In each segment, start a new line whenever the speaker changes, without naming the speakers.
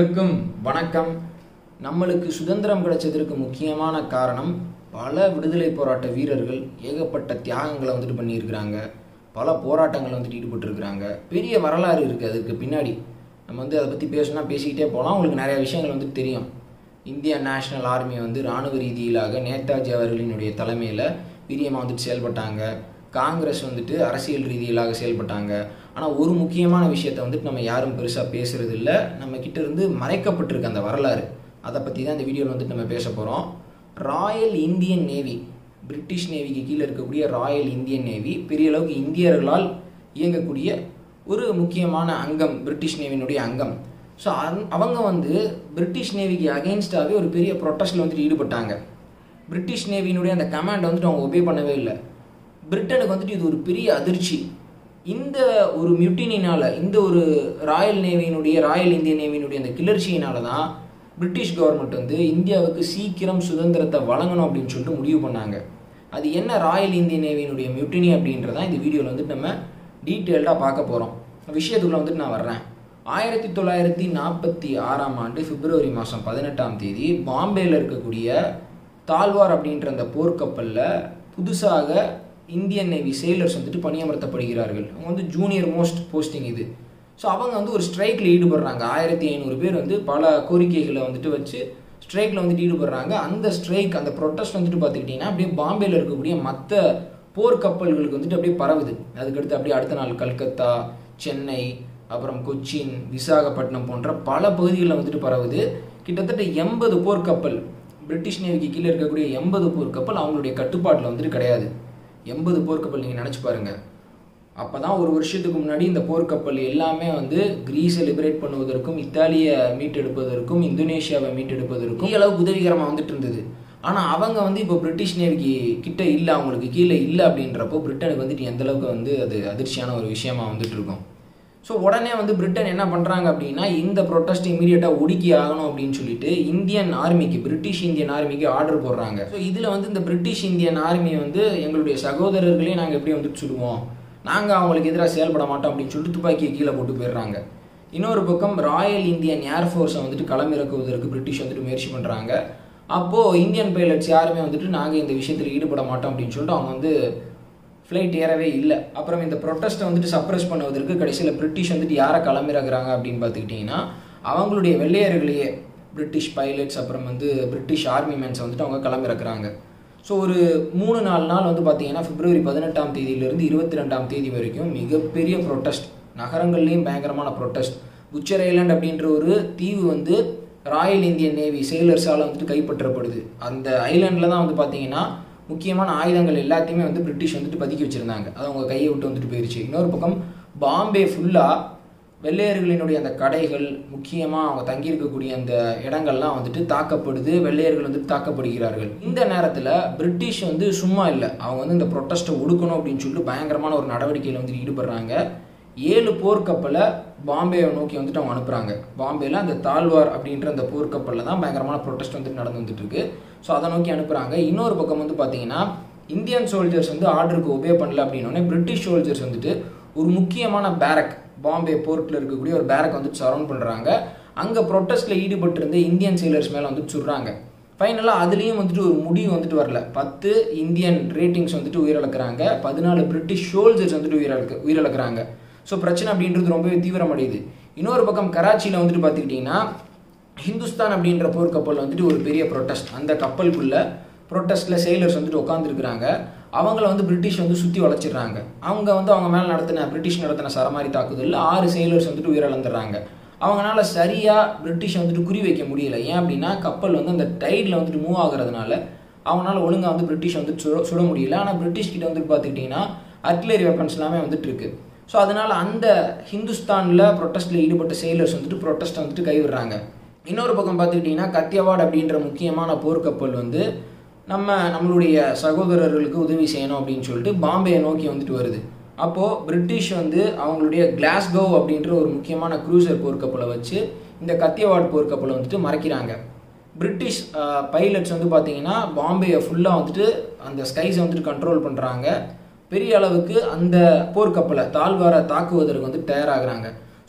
அனைவருக்கும் வணக்கம் நம்மளுக்கு சுதந்திரம் கிடைச்சதற்கு முக்கியமான காரணம் பல விடுதலை போராட்ட வீரர்கள் ஏகப்பட்ட தியாகங்களை வந்துட்டு பண்ணியிருக்கிறாங்க பல போராட்டங்கள் வந்துட்டு ஈடுபட்டிருக்கிறாங்க பெரிய வரலாறு இருக்குது அதுக்கு பின்னாடி நம்ம வந்து அதை பற்றி பேசணும்னா பேசிக்கிட்டே போகலாம் உங்களுக்கு நிறைய விஷயங்கள் வந்துட்டு தெரியும் இந்திய நேஷனல் ஆர்மி வந்து இராணுவ ரீதியிலாக நேதாஜி அவர்களினுடைய தலைமையில் வீரியமாக வந்துட்டு செயல்பட்டாங்க காங்கிரஸ் வந்துட்டு அரசியல் ரீதியிலாக செயல்பட்டாங்க ஆனால் ஒரு முக்கியமான விஷயத்தை வந்துட்டு நம்ம யாரும் பெருசாக பேசுறது இல்லை நம்ம கிட்ட இருந்து மறைக்கப்பட்டிருக்க அந்த வரலாறு அதை பற்றி தான் இந்த வீடியோவில் வந்துட்டு நம்ம பேச போகிறோம் ராயல் இந்தியன் நேவி பிரிட்டிஷ் நேவிக்கு கீழே இருக்கக்கூடிய ராயல் இந்தியன் நேவி பெரிய அளவுக்கு இந்தியர்களால் இயங்கக்கூடிய ஒரு முக்கியமான அங்கம் பிரிட்டிஷ் நேவியினுடைய அங்கம் ஸோ அவங்க வந்து பிரிட்டிஷ் நேவிக்கு அகெயின்ஸ்டாகவே ஒரு பெரிய ப்ரொட்டஸ்டில் வந்துட்டு ஈடுபட்டாங்க பிரிட்டிஷ் நேவியினுடைய அந்த கமாண்ட் வந்துட்டு அவங்க ஒபே பண்ணவே இல்லை பிரிட்டனுக்கு வந்துட்டு இது ஒரு பெரிய அதிர்ச்சி இந்த ஒரு மியூட்டினினால இந்த ஒரு ராயல் நேவியினுடைய ராயல் இந்தியன் நேவியினுடைய அந்த கிளர்ச்சியினால தான் பிரிட்டிஷ் கவர்மெண்ட் வந்து இந்தியாவுக்கு சீக்கிரம் சுதந்திரத்தை வழங்கணும் அப்படின்னு சொல்லிட்டு முடிவு பண்ணாங்க அது என்ன ராயல் இந்தியன் நேவியினுடைய மியூட்டினி அப்படின்றதான் இந்த வீடியோவில் வந்துட்டு நம்ம டீட்டெயில்டாக பார்க்க போகிறோம் விஷயத்துக்குள்ள வந்துட்டு நான் வர்றேன் ஆயிரத்தி தொள்ளாயிரத்தி நாற்பத்தி ஆறாம் ஆண்டு பிப்ரவரி மாதம் பதினெட்டாம் தேதி பாம்பேயில் இருக்கக்கூடிய தால்வார் அப்படின்ற அந்த போர்க்கப்பலில் புதுசாக இந்தியன் நேவி செயலர்ஸ் வந்துட்டு பணியமர்த்தப்படுகிறார்கள் அவங்க வந்து ஜூனியர் மோஸ்ட் போஸ்டிங் இது ஸோ அவங்க வந்து ஒரு ஸ்ட்ரைக்கில் ஈடுபடுறாங்க ஆயிரத்தி ஐநூறு பேர் வந்து பல கோரிக்கைகளை வந்துட்டு வச்சு ஸ்ட்ரைக்கில் வந்துட்டு ஈடுபடுறாங்க அந்த ஸ்ட்ரைக் அந்த ப்ரொட்டஸ்ட் வந்துட்டு பார்த்துக்கிட்டிங்கன்னா அப்படியே பாம்பேயில் இருக்கக்கூடிய மற்ற போர்க்கப்பல்களுக்கு வந்துட்டு அப்படியே பரவுது அதுக்கடுத்து அப்படியே அடுத்த நாள் கல்கத்தா சென்னை அப்புறம் கொச்சின் விசாகப்பட்டினம் போன்ற பல பகுதிகளில் வந்துட்டு பரவுது கிட்டத்தட்ட எண்பது போர்க்கப்பல் பிரிட்டிஷ் நேவிக்கு கீழே இருக்கக்கூடிய எண்பது போர்க்கப்பல் அவங்களுடைய கட்டுப்பாட்டில் வந்துட்டு கிடையாது எண்பது போர்க்கப்பல் நீங்கள் நினச்சி பாருங்கள் அப்போ தான் ஒரு வருஷத்துக்கு முன்னாடி இந்த போர்க்கப்பல் எல்லாமே வந்து கிரீஸை லிபரேட் பண்ணுவதற்கும் இத்தாலியை மீட்டெடுப்பதற்கும் இந்தோனேஷியாவை மீட்டெடுப்பதற்கும் அளவுக்கு உதவிகரமாக வந்துட்டு இருந்தது ஆனால் அவங்க வந்து இப்போ பிரிட்டிஷ் நேவிக்கு கிட்ட இல்லை அவங்களுக்கு கீழே இல்லை அப்படின்றப்போ பிரிட்டனுக்கு வந்துட்டு எந்த அளவுக்கு வந்து அது அதிர்ச்சியான ஒரு விஷயமா வந்துட்டு இருக்கும் ஸோ உடனே வந்து பிரிட்டன் என்ன பண்ணுறாங்க அப்படின்னா இந்த ப்ரொட்டஸ்ட் இமீடியட்டாக ஒடுக்கி ஆகணும் அப்படின்னு சொல்லிட்டு இந்தியன் ஆர்மிக்கு பிரிட்டிஷ் இந்தியன் ஆர்மிக்கு ஆர்டர் போடுறாங்க ஸோ இதில் வந்து இந்த பிரிட்டிஷ் இந்தியன் ஆர்மி வந்து எங்களுடைய சகோதரர்களே நாங்கள் எப்படி வந்துட்டு சுடுவோம் நாங்கள் அவங்களுக்கு எதிராக செயல்பட மாட்டோம் அப்படின்னு சொல்லிட்டு துப்பாக்கியை கீழே போட்டு போயிடுறாங்க இன்னொரு பக்கம் ராயல் இந்தியன் ஏர்ஃபோர்ஸை வந்துட்டு களமிறக்குவதற்கு பிரிட்டிஷ் வந்துட்டு முயற்சி பண்ணுறாங்க அப்போது இந்தியன் பைலட்ஸ் யாருமே வந்துட்டு நாங்கள் இந்த விஷயத்தில் ஈடுபட மாட்டோம் அப்படின்னு சொல்லிட்டு அவங்க வந்து ஃப்ளைட் ஏறவே இல்லை அப்புறம் இந்த ப்ரொட்டஸ்ட்டை வந்துட்டு சப்ரஸ் பண்ணுவதற்கு கடைசியில் பிரிட்டிஷ் வந்துட்டு யாரை கிளம்பிறக்குறாங்க அப்படின்னு பார்த்துக்கிட்டிங்கன்னா அவங்களுடைய வெள்ளையர்களையே பிரிட்டிஷ் பைலட்ஸ் அப்புறம் வந்து பிரிட்டிஷ் ஆர்மி மேன்ஸை வந்துட்டு அவங்க கிளம்பிறக்குறாங்க ஸோ ஒரு மூணு நாலு நாள் வந்து பார்த்தீங்கன்னா பிப்ரவரி பதினெட்டாம் தேதியிலிருந்து இருபத்தி ரெண்டாம் தேதி வரைக்கும் மிகப்பெரிய ப்ரொட்டஸ்ட் நகரங்கள்லேயும் பயங்கரமான ப்ரொட்டஸ்ட் புச்சர் ஐலாண்ட் அப்படின்ற ஒரு தீவு வந்து ராயல் இந்தியன் நேவி செயலர்ஸால் வந்துட்டு கைப்பற்றப்படுது அந்த ஐலாண்டில் தான் வந்து பார்த்தீங்கன்னா முக்கியமான ஆயுதங்கள் எல்லாத்தையுமே வந்து பிரிட்டிஷ் வந்துட்டு பதுக்கி வச்சுருந்தாங்க அது அவங்க கையை விட்டு வந்துட்டு போயிடுச்சு இன்னொரு பக்கம் பாம்பே ஃபுல்லாக வெள்ளையர்களினுடைய அந்த கடைகள் முக்கியமாக அவங்க தங்கியிருக்கக்கூடிய அந்த இடங்கள்லாம் வந்துட்டு தாக்கப்படுது வெள்ளையர்கள் வந்துட்டு தாக்கப்படுகிறார்கள் இந்த நேரத்தில் பிரிட்டிஷ் வந்து சும்மா இல்லை அவங்க வந்து இந்த ப்ரொட்டஸ்ட்டை ஒடுக்கணும் அப்படின்னு சொல்லிட்டு பயங்கரமான ஒரு நடவடிக்கையில் வந்துட்டு ஈடுபடுறாங்க ஏழு போர்க்கப்பலை பாம்பேவை நோக்கி வந்துட்டு அவங்க அனுப்புகிறாங்க பாம்பேயில் அந்த தாழ்வார் அப்படின்ற அந்த போர்க்கப்பலில் தான் பயங்கரமான ப்ரொட்டஸ்ட் வந்துட்டு நடந்து வந்துட்டு இருக்கு ஸோ அதை நோக்கி அனுப்புகிறாங்க இன்னொரு பக்கம் வந்து பார்த்தீங்கன்னா இந்தியன் சோல்ஜர்ஸ் வந்து ஆர்டருக்கு ஒபே பண்ணல அப்படின்னோடனே பிரிட்டிஷ் சோல்ஜர்ஸ் வந்துட்டு ஒரு முக்கியமான பேரக் பாம்பே போர்ட்டில் இருக்கக்கூடிய ஒரு பேரக் வந்துட்டு சரௌண்ட் பண்ணுறாங்க அங்கே ப்ரொட்டஸ்ட்டில் ஈடுபட்டிருந்த இந்தியன் செயலர்ஸ் மேலே வந்துட்டு சொல்கிறாங்க ஃபைனலாக அதுலேயும் வந்துட்டு ஒரு முடிவு வந்துட்டு வரல பத்து இந்தியன் ரேட்டிங்ஸ் வந்துட்டு உயிரிழக்கிறாங்க பதினாலு பிரிட்டிஷ் சோல்ஜர்ஸ் வந்துட்டு உயிரிழக்க உயிரிழக்கிறாங்க ஸோ பிரச்சனை அப்படின்றது ரொம்பவே தீவிரமடையுது இன்னொரு பக்கம் கராச்சியில் வந்துட்டு பார்த்துக்கிட்டிங்கன்னா ஹிந்துஸ்தான் அப்படின்ற போர்க்கப்பல் வந்துட்டு ஒரு பெரிய ப்ரொட்டஸ்ட் அந்த கப்பலுக்குள்ள ப்ரொட்டஸ்ட்டில் செயலர்ஸ் வந்துட்டு உட்காந்துருக்குறாங்க அவங்கள வந்து பிரிட்டிஷ் வந்து சுற்றி வளைச்சிடுறாங்க அவங்க வந்து அவங்க மேலே நடத்தின பிரிட்டிஷ் நடத்தின சரமாரி தாக்குதலில் ஆறு செயலர்ஸ் வந்துட்டு உயிரிழந்துடுறாங்க அவங்களால சரியாக பிரிட்டிஷ் வந்துட்டு குறி வைக்க முடியல ஏன் அப்படின்னா கப்பல் வந்து அந்த டைடில் வந்துட்டு மூவ் ஆகுறதுனால அவங்களால ஒழுங்காக வந்து பிரிட்டிஷ் வந்துட்டு சுட சுட முடியல ஆனால் பிரிட்டிஷ் கிட்ட வந்துட்டு பார்த்துக்கிட்டிங்கன்னா அர்ட்லரி வெப்பன்ஸ் எல்லாமே வந்துட்டு இருக்கு ஸோ அதனால் அந்த ஹிந்துஸ்தானில் ப்ரொட்டஸ்ட்டில் ஈடுபட்ட செயலர்ஸ் வந்துட்டு ப்ரொட்டஸ்ட்டை வந்துட்டு கைவிடுறாங்க இன்னொரு பக்கம் பார்த்துக்கிட்டிங்கன்னா கத்தியவாட் அப்படின்ற முக்கியமான போர்க்கப்பல் வந்து நம்ம நம்மளுடைய சகோதரர்களுக்கு உதவி செய்யணும் அப்படின்னு சொல்லிட்டு பாம்பேயை நோக்கி வந்துட்டு வருது அப்போது பிரிட்டிஷ் வந்து அவங்களுடைய கிளாஸ்கோ அப்படின்ற ஒரு முக்கியமான க்ரூசர் போர்க்கப்பலை வச்சு இந்த கத்தியவாட் போர்க்கப்பலை வந்துட்டு மறைக்கிறாங்க பிரிட்டிஷ் பைலட்ஸ் வந்து பார்த்தீங்கன்னா பாம்பேயை ஃபுல்லாக வந்துட்டு அந்த ஸ்கைஸை வந்துட்டு கண்ட்ரோல் பண்ணுறாங்க பெரிய அளவுக்கு அந்த போர்க்கப்பலை தாழ்வாரை தாக்குவதற்கு வந்து தயாராகிறாங்க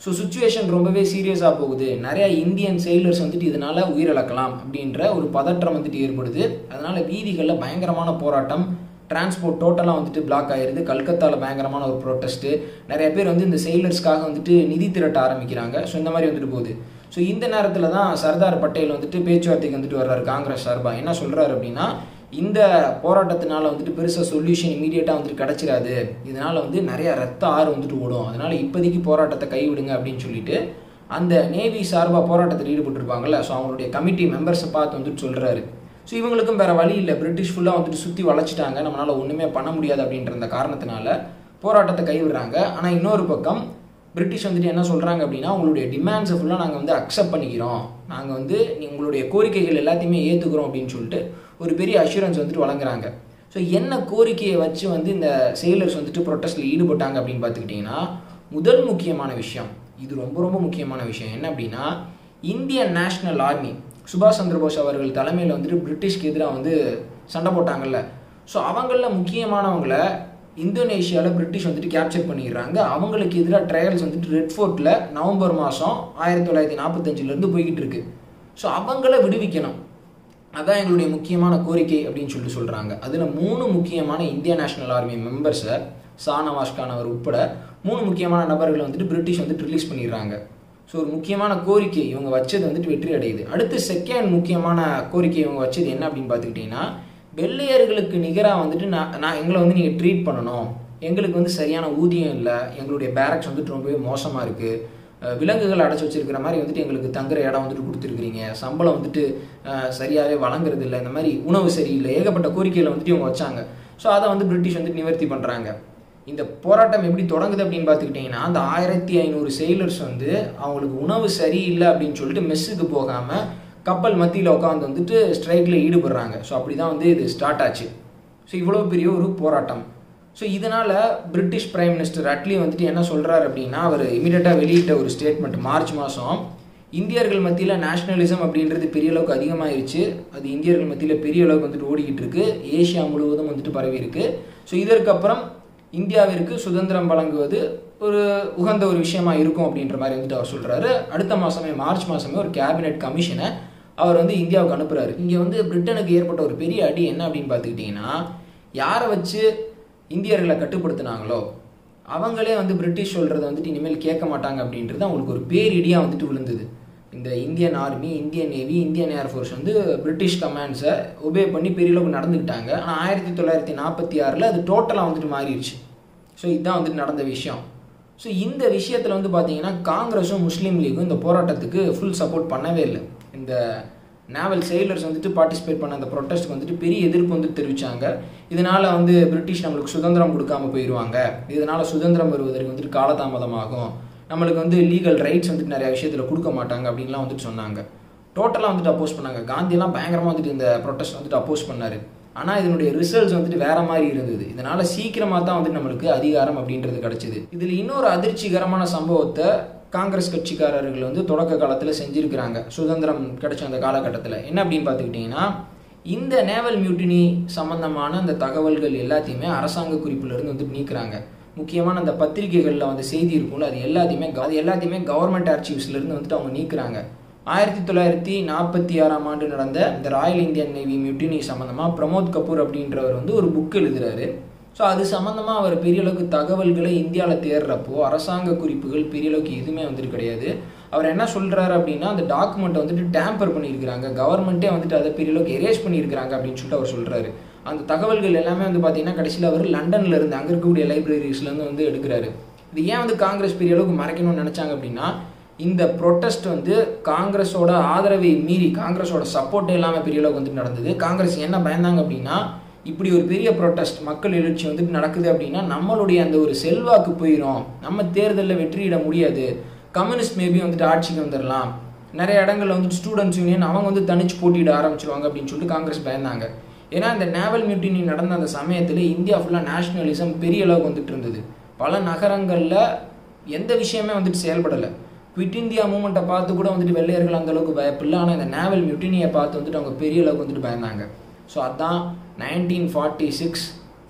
ஸோ சுச்சுவேஷன் ரொம்பவே சீரியஸாக போகுது நிறையா இந்தியன் செயிலர்ஸ் வந்துட்டு இதனால் உயிரிழக்கலாம் அப்படின்ற ஒரு பதற்றம் வந்துட்டு ஏற்படுது அதனால் வீதிகளில் பயங்கரமான போராட்டம் டிரான்ஸ்போர்ட் டோட்டலாக வந்துட்டு பிளாக் ஆயிருது கல்கத்தாவில் பயங்கரமான ஒரு ப்ரொட்டஸ்ட்டு நிறைய பேர் வந்து இந்த செயிலர்ஸ்க்காக வந்துட்டு நிதி திரட்ட ஆரம்பிக்கிறாங்க ஸோ இந்த மாதிரி வந்துட்டு போகுது ஸோ இந்த நேரத்தில் தான் சர்தார் பட்டேல் வந்துட்டு பேச்சுவார்த்தைக்கு வந்துட்டு வர்றாரு காங்கிரஸ் சார்பாக என்ன சொல்கிறாரு அப்படின்னா இந்த போராட்டத்தினால வந்துட்டு பெருசாக சொல்யூஷன் இமீடியட்டாக வந்துட்டு கிடச்சிடாது இதனால் வந்து நிறைய ரத்த ஆறு வந்துட்டு ஓடும் அதனால் இப்போதைக்கு போராட்டத்தை கைவிடுங்க அப்படின்னு சொல்லிட்டு அந்த நேவி சார்பாக போராட்டத்தில் ஈடுபட்டிருப்பாங்கல்ல ஸோ அவங்களுடைய கமிட்டி மெம்பர்ஸை பார்த்து வந்துட்டு சொல்கிறாரு ஸோ இவங்களுக்கும் வேறு வழி இல்லை பிரிட்டிஷ் ஃபுல்லாக வந்துட்டு சுற்றி வளைச்சிட்டாங்க நம்மளால் ஒன்றுமே பண்ண முடியாது அப்படின்ற அந்த காரணத்தினால போராட்டத்தை கைவிடுறாங்க ஆனால் இன்னொரு பக்கம் பிரிட்டிஷ் வந்துட்டு என்ன சொல்கிறாங்க அப்படின்னா உங்களுடைய டிமாண்ட்ஸை ஃபுல்லாக நாங்கள் வந்து அக்செப்ட் பண்ணிக்கிறோம் நாங்கள் வந்து உங்களுடைய கோரிக்கைகள் எல்லாத்தையுமே ஏற்றுக்கிறோம் அப்படின்னு சொல்லிட்டு ஒரு பெரிய அஷூரன்ஸ் வந்துட்டு வழங்குறாங்க ஸோ என்ன கோரிக்கையை வச்சு வந்து இந்த செயலர்ஸ் வந்துட்டு ப்ரொட்டஸ்ட்டில் ஈடுபட்டாங்க அப்படின்னு பார்த்துக்கிட்டிங்கன்னா முதல் முக்கியமான விஷயம் இது ரொம்ப ரொம்ப முக்கியமான விஷயம் என்ன அப்படின்னா இந்தியன் நேஷ்னல் ஆர்மி சுபாஷ் சந்திரபோஸ் அவர்கள் தலைமையில் வந்துட்டு பிரிட்டிஷ்க்கு எதிராக வந்து சண்டை போட்டாங்கல்ல ஸோ அவங்களில் முக்கியமானவங்களை இந்தோனேஷியாவில் பிரிட்டிஷ் வந்துட்டு கேப்சர் பண்ணிடுறாங்க அவங்களுக்கு எதிராக ட்ரையல்ஸ் வந்துட்டு ரெட் ஃபோர்ட்டில் நவம்பர் மாதம் ஆயிரத்தி தொள்ளாயிரத்தி நாற்பத்தஞ்சிலேருந்து போய்கிட்டு இருக்கு ஸோ அவங்கள விடுவிக்கணும் அதான் எங்களுடைய முக்கியமான கோரிக்கை அப்படின்னு சொல்லிட்டு சொல்கிறாங்க அதில் மூணு முக்கியமான இந்திய நேஷனல் ஆர்மி மெம்பர்ஸை ஷானவாஸ் கான் அவர் உட்பட மூணு முக்கியமான நபர்களை வந்துட்டு பிரிட்டிஷ் வந்துட்டு ரிலீஸ் பண்ணிடுறாங்க ஸோ ஒரு முக்கியமான கோரிக்கை இவங்க வச்சது வந்துட்டு வெற்றி அடையுது அடுத்து செகண்ட் முக்கியமான கோரிக்கை இவங்க வச்சது என்ன அப்படின்னு பார்த்துக்கிட்டிங்கன்னா வெள்ளையர்களுக்கு நிகராக வந்துட்டு நான் நான் எங்களை வந்து நீங்கள் ட்ரீட் பண்ணணும் எங்களுக்கு வந்து சரியான ஊதியம் இல்லை எங்களுடைய பேரக்ஸ் வந்துட்டு ரொம்பவே மோசமாக இருக்குது விலங்குகள் அடைச்சி வச்சிருக்கிற மாதிரி வந்துட்டு எங்களுக்கு தங்குற இடம் வந்துட்டு கொடுத்துருக்குறீங்க சம்பளம் வந்துட்டு சரியாகவே வழங்குறது இல்லை இந்த மாதிரி உணவு சரியில்லை ஏகப்பட்ட கோரிக்கையில் வந்துட்டு இவங்க வச்சாங்க ஸோ அதை வந்து பிரிட்டிஷ் வந்து நிவர்த்தி பண்ணுறாங்க இந்த போராட்டம் எப்படி தொடங்குது அப்படின்னு பார்த்துக்கிட்டிங்கன்னா அந்த ஆயிரத்தி ஐநூறு செயிலர்ஸ் வந்து அவங்களுக்கு உணவு சரியில்லை அப்படின்னு சொல்லிட்டு மெஸ்ஸுக்கு போகாமல் கப்பல் மத்தியில் உட்காந்து வந்துட்டு ஸ்ட்ரைக்கில் ஈடுபடுறாங்க ஸோ அப்படி தான் வந்து இது ஸ்டார்ட் ஆச்சு ஸோ இவ்வளோ பெரிய ஒரு போராட்டம் ஸோ இதனால் பிரிட்டிஷ் பிரைம் மினிஸ்டர் அட்லி வந்துட்டு என்ன சொல்கிறார் அப்படின்னா அவர் இமீடியட்டாக வெளியிட்ட ஒரு ஸ்டேட்மெண்ட் மார்ச் மாதம் இந்தியர்கள் மத்தியில் நேஷனலிசம் அப்படின்றது பெரிய அளவுக்கு அதிகமாகிருச்சு அது இந்தியர்கள் மத்தியில் பெரிய அளவுக்கு வந்துட்டு ஓடிக்கிட்டு இருக்கு ஏஷியா முழுவதும் வந்துட்டு பரவி இருக்கு ஸோ இதற்கப்புறம் இந்தியாவிற்கு சுதந்திரம் வழங்குவது ஒரு உகந்த ஒரு விஷயமா இருக்கும் அப்படின்ற மாதிரி வந்துட்டு அவர் சொல்கிறாரு அடுத்த மாதமே மார்ச் மாதமே ஒரு கேபினெட் கமிஷனை அவர் வந்து இந்தியாவுக்கு அனுப்புகிறாரு இங்கே வந்து பிரிட்டனுக்கு ஏற்பட்ட ஒரு பெரிய அடி என்ன அப்படின்னு பார்த்துக்கிட்டிங்கன்னா யாரை வச்சு இந்தியர்களை கட்டுப்படுத்தினாங்களோ அவங்களே வந்து பிரிட்டிஷ் சொல்கிறத வந்துட்டு இனிமேல் கேட்க மாட்டாங்க அப்படின்றது அவங்களுக்கு ஒரு பேரிடியாக வந்துட்டு விழுந்தது இந்த Indian army Indian navy Indian air force வந்து பிரிட்டிஷ் கமாண்ட்ஸை ஒபே பண்ணி பெரிய அளவுக்கு நடந்துக்கிட்டாங்க ஆனால் ஆயிரத்தி தொள்ளாயிரத்தி நாற்பத்தி ஆறில் அது டோட்டலாக வந்துட்டு மாறிடுச்சு ஸோ இதுதான் வந்துட்டு நடந்த விஷயம் ஸோ இந்த விஷயத்தில் வந்து பார்த்தீங்கன்னா காங்கிரஸும் முஸ்லீம் லீகும் இந்த போராட்டத்துக்கு ஃபுல் சப்போர்ட் பண்ணவே இல்லை இந்த நேவல் செயிலர்ஸ் வந்துட்டு பார்ட்டிசிபேட் பண்ண அந்த ப்ரொட்டஸ்ட்டுக்கு வந்துட்டு பெரிய எதிர்ப்பு வந்து தெரிவித்தாங்க இதனால் வந்து பிரிட்டிஷ் நம்மளுக்கு சுதந்திரம் கொடுக்காம போயிடுவாங்க இதனால் சுதந்திரம் வருவதற்கு வந்துட்டு காலதாமதமாகும் நம்மளுக்கு வந்து லீகல் ரைட்ஸ் வந்துட்டு நிறைய விஷயத்தில் கொடுக்க மாட்டாங்க அப்படின்லாம் வந்துட்டு சொன்னாங்க டோட்டலாக வந்துட்டு அப்போஸ் பண்ணாங்க காந்தியெல்லாம் பயங்கரமாக வந்துட்டு இந்த ப்ரொட்டஸ்ட் வந்துட்டு அப்போஸ் பண்ணார் ஆனால் இதனுடைய ரிசல்ட்ஸ் வந்துட்டு வேற மாதிரி இருந்தது இதனால சீக்கிரமாக தான் வந்துட்டு நம்மளுக்கு அதிகாரம் அப்படின்றது கிடைச்சிது இதில் இன்னொரு அதிர்ச்சிகரமான சம்பவத்தை காங்கிரஸ் கட்சிக்காரர்கள் வந்து தொடக்க காலத்தில் செஞ்சுருக்கிறாங்க சுதந்திரம் கிடைச்ச அந்த காலகட்டத்தில் என்ன அப்படின்னு பார்த்துக்கிட்டிங்கன்னா இந்த நேவல் மியூட்டினி சம்பந்தமான அந்த தகவல்கள் எல்லாத்தையுமே அரசாங்க குறிப்பிலிருந்து வந்து நீக்கிறாங்க முக்கியமான அந்த பத்திரிகைகளில் வந்து செய்தி இருக்கும்ல அது எல்லாத்தையுமே அது எல்லாத்தையுமே கவர்மெண்ட் ஆர்ச்சிவ்ஸ்லேருந்து வந்துட்டு அவங்க நீக்கிறாங்க ஆயிரத்தி தொள்ளாயிரத்தி நாற்பத்தி ஆறாம் ஆண்டு நடந்த இந்த ராயல் இந்தியன் நேவி மியூட்டினி சம்மந்தமாக பிரமோத் கபூர் அப்படின்றவர் வந்து ஒரு புக் எழுதுறாரு ஸோ அது சம்மந்தமாக அவர் பெரிய அளவுக்கு தகவல்களை இந்தியாவில் தேடுறப்போ அரசாங்க குறிப்புகள் பெரிய அளவுக்கு எதுவுமே வந்துட்டு கிடையாது அவர் என்ன சொல்கிறாரு அப்படின்னா அந்த டாக்குமெண்ட்டை வந்துட்டு டேம்பர் பண்ணியிருக்கிறாங்க கவர்மெண்ட்டே வந்துட்டு அதை பெரிய அளவுக்கு எரேஸ் பண்ணியிருக்கிறாங்க அப்படின்னு சொல்லிட்டு அவர் சொல்கிறாரு அந்த தகவல்கள் எல்லாமே வந்து பார்த்தீங்கன்னா கடைசியில் அவர் லண்டனில் இருந்து அங்கே இருக்கக்கூடிய லைப்ரரிஸ்லேருந்து வந்து எடுக்கிறாரு இது ஏன் வந்து காங்கிரஸ் பெரிய அளவுக்கு மறைக்கணும்னு நினச்சாங்க அப்படின்னா இந்த ப்ரொட்டஸ்ட் வந்து காங்கிரஸோட ஆதரவை மீறி காங்கிரஸோட சப்போர்ட் இல்லாமல் பெரிய அளவுக்கு வந்துட்டு நடந்தது காங்கிரஸ் என்ன பயந்தாங்க அப்படின்னா இப்படி ஒரு பெரிய ப்ரொட்டஸ்ட் மக்கள் எழுச்சி வந்துட்டு நடக்குது அப்படின்னா நம்மளுடைய அந்த ஒரு செல்வாக்கு போயிடும் நம்ம தேர்தலில் வெற்றியிட முடியாது கம்யூனிஸ்ட் மேபி வந்துட்டு ஆட்சிக்கு வந்துடலாம் நிறைய இடங்கள்ல வந்துட்டு ஸ்டூடெண்ட்ஸ் யூனியன் அவங்க வந்து தனிச்சு போட்டியிட ஆரம்பிச்சிருவாங்க அப்படின்னு சொல்லிட்டு காங்கிரஸ் பயந்தாங்க ஏன்னா இந்த நேவல் மியூட்டினி நடந்த அந்த சமயத்தில் இந்தியா ஃபுல்லாக நேஷனலிசம் பெரிய அளவுக்கு வந்துட்டு இருந்தது பல நகரங்களில் எந்த விஷயமே வந்துட்டு செயல்படலை குவிட் இந்தியா மூமெண்ட்டை பார்த்து கூட வந்துட்டு வெள்ளையர்கள் அந்த அளவுக்கு பயப்பில்லை ஆனால் இந்த நேவல் மியூட்டினியை பார்த்து வந்துட்டு அவங்க பெரிய அளவுக்கு வந்துட்டு பயந்தாங்க ஸோ அதான் நைன்டீன் ஃபார்ட்டி சிக்ஸ்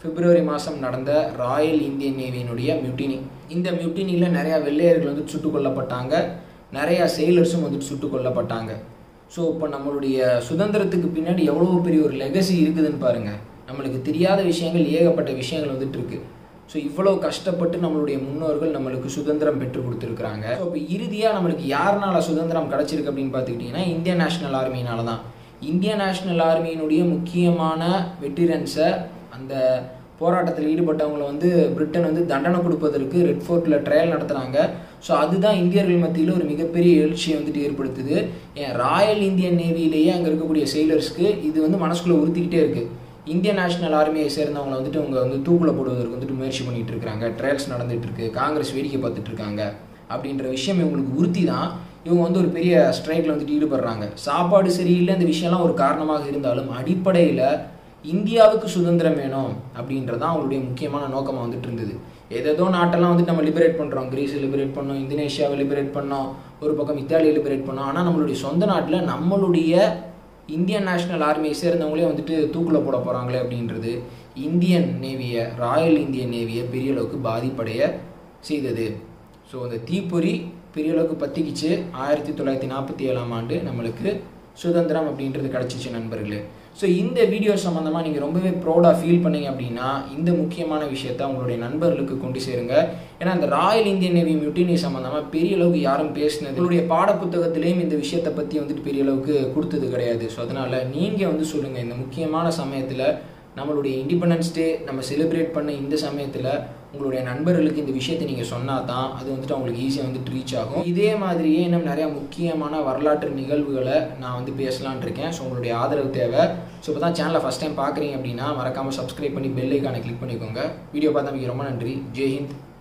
பிப்ரவரி மாதம் நடந்த ராயல் இந்தியன் நேவியினுடைய மியூட்டினி இந்த மியூட்டினியில் நிறையா வெள்ளையர்கள் வந்து சுட்டுக் கொல்லப்பட்டாங்க நிறையா செயலர்ஸும் வந்துட்டு சுட்டுக் கொல்லப்பட்டாங்க ஸோ இப்போ நம்மளுடைய சுதந்திரத்துக்கு பின்னாடி எவ்வளோ பெரிய ஒரு லெகசி இருக்குதுன்னு பாருங்கள் நம்மளுக்கு தெரியாத விஷயங்கள் ஏகப்பட்ட விஷயங்கள் வந்துட்டு இருக்கு ஸோ இவ்வளோ கஷ்டப்பட்டு நம்மளுடைய முன்னோர்கள் நம்மளுக்கு சுதந்திரம் பெற்று கொடுத்துருக்குறாங்க ஸோ இப்போ இறுதியாக நம்மளுக்கு யாருனால சுதந்திரம் கிடச்சிருக்கு அப்படின்னு பார்த்துக்கிட்டிங்கன்னா இந்தியன் நேஷனல் ஆர்மியினால தான் இந்தியன் நேஷனல் ஆர்மியினுடைய முக்கியமான வெட்டிரன்ஸை அந்த போராட்டத்தில் ஈடுபட்டவங்களை வந்து பிரிட்டன் வந்து தண்டனை கொடுப்பதற்கு ரெட் ஃபோர்ட்டில் ட்ரையல் நடத்துகிறாங்க ஸோ அதுதான் இந்தியர்கள் மத்தியில் ஒரு மிகப்பெரிய எழுச்சியை வந்துட்டு ஏற்படுத்துது ஏன் ராயல் இந்தியன் நேவியிலேயே அங்கே இருக்கக்கூடிய செயலர்ஸ்க்கு இது வந்து மனசுக்குள்ளே உறுத்திக்கிட்டே இருக்குது இந்தியன் நேஷனல் ஆர்மியை சேர்ந்தவங்களை வந்துட்டு அவங்க வந்து தூக்கில் போடுவதற்கு வந்துட்டு முயற்சி பண்ணிட்டு இருக்காங்க ட்ரையல்ஸ் நடந்துட்டு இருக்கு காங்கிரஸ் வேடிக்கை பார்த்துட்டு இருக்காங்க அப்படின்ற விஷயம் இவங்களுக்கு உறுத்தி தான் இவங்க வந்து ஒரு பெரிய ஸ்ட்ரைக்கில் வந்துட்டு ஈடுபடுறாங்க சாப்பாடு சரியில்லை இந்த விஷயம்லாம் ஒரு காரணமாக இருந்தாலும் அடிப்படையில் இந்தியாவுக்கு சுதந்திரம் வேணும் அப்படின்றதான் அவங்களுடைய முக்கியமான நோக்கமாக வந்துட்டு இருந்தது ஏதேதோ நாட்டெல்லாம் வந்துட்டு நம்ம லிபரேட் பண்ணுறோம் கிரீஸை லிபரேட் பண்ணோம் இந்தோனேஷியாவை லிபரேட் பண்ணோம் ஒரு பக்கம் இத்தாலியை லிபரேட் பண்ணோம் ஆனால் நம்மளுடைய சொந்த நாட்டில் நம்மளுடைய இந்தியன் நேஷனல் ஆர்மியை சேர்ந்தவங்களே வந்துட்டு தூக்கில் போட போகிறாங்களே அப்படின்றது இந்தியன் நேவியை ராயல் இந்தியன் நேவியை பெரிய அளவுக்கு பாதிப்படைய செய்தது ஸோ அந்த தீப்பொறி பெரிய அளவுக்கு பற்றிக்கிச்சு ஆயிரத்தி தொள்ளாயிரத்தி நாற்பத்தி ஏழாம் ஆண்டு நம்மளுக்கு சுதந்திரம் அப்படின்றது கிடச்சிச்சு நண்பர்களே ஸோ இந்த வீடியோ சம்மந்தமாக நீங்கள் ரொம்பவே ப்ரௌடாக ஃபீல் பண்ணீங்க அப்படின்னா இந்த முக்கியமான விஷயத்த உங்களுடைய நண்பர்களுக்கு கொண்டு சேருங்க ஏன்னா இந்த ராயல் இந்தியன் நேவி மியூட்டினி சம்மந்தமாக பெரிய அளவுக்கு யாரும் பேசினது உங்களுடைய பாடப்புத்தகத்திலையும் இந்த விஷயத்தை பற்றி வந்துட்டு பெரிய அளவுக்கு கொடுத்தது கிடையாது ஸோ அதனால் நீங்கள் வந்து சொல்லுங்கள் இந்த முக்கியமான சமயத்தில் நம்மளுடைய இண்டிபெண்டன்ஸ் டே நம்ம செலிப்ரேட் பண்ண இந்த சமயத்தில் உங்களுடைய நண்பர்களுக்கு இந்த விஷயத்தை நீங்கள் சொன்னால் தான் அது வந்துட்டு அவங்களுக்கு ஈஸியாக வந்துட்டு ரீச் ஆகும் இதே மாதிரியே இன்னும் நிறையா முக்கியமான வரலாற்று நிகழ்வுகளை நான் வந்து பேசலான் இருக்கேன் ஸோ உங்களுடைய ஆதரவு தேவை ஸோ இப்போ தான் சேனலை ஃபஸ்ட் டைம் பார்க்குறீங்க அப்படின்னா மறக்காமல் சப்ஸ்கிரைப் பண்ணி பெல் ஐக்கானை கிளிக் பண்ணிக்கோங்க வீடியோ பார்த்தா ரொம்ப நன்றி ஜெய்ஹிந்த்